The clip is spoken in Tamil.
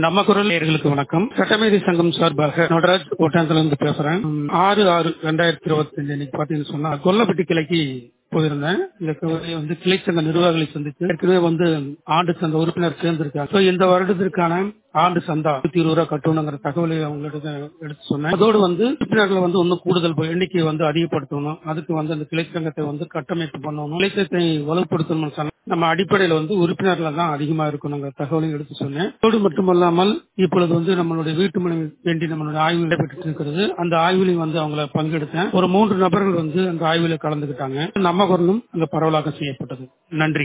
நம்ம குரல் நேயர்களுக்கு வணக்கம் சட்டமேதை சங்கம் சார்பாக நடராஜ் கோட்டாந்தல இருந்து பேசுறேன் உம், ஆறு ஆறு ரெண்டாயிரத்தி இருபத்தி அஞ்சு இன்னைக்கு பாத்தீங்கன்னு சொன்னா கொல்லப்பட்டி கிளைக்கு போயிருந்தேன் இந்த கிளை வந்து கிளை சங்க நிர்வாகிகளை சந்தித்து ஏற்கனவே வந்து ஆண்டு சங்க உறுப்பினர் சேர்ந்திருக்காங்க So, இந்த வருடத்திற்கான ஆண்டு சந்தா நூத்தி இருபது ரூபா கட்டணுங்கிற தகவலை அவங்கள்ட்ட எடுத்து சொன்னேன் அதோடு வந்து உறுப்பினர்களை வந்து இன்னும் கூடுதல் ப- எண்ணிக்கையை வந்து அதிகப்படுத்தணும் அதுக்கு வந்து அந்த கிளை சங்கத்தை வந்து கட்டமைப்பு பண்ணணும் கிளை சங்கத்தை வலுப்படுத்தணும்னு சொன்னா நம்ம அடிப்படையில வந்து உறுப்பினர்கள் தான் அதிகமா இருக்கணுங்கிற தகவலையும் எடுத்து சொன்னேன் அதோடு மட்டுமல்லாமல் இப்பொழுது வந்து நம்மளுடைய வீட்டு மனை வேண்டி நம்மளுடைய ஆய்வு நடைபெற்று இருக்கிறது அந்த ஆய்விலையும் வந்து அவங்கள பங்கெடுத்தேன் ஒரு மூன்று நபர்கள் வந்து அந்த ஆய்வில் கலந்துக்கிட்டாங்க நம்ம குரலும் அங்க பரவலாக செய்யப்பட்டது நன்றி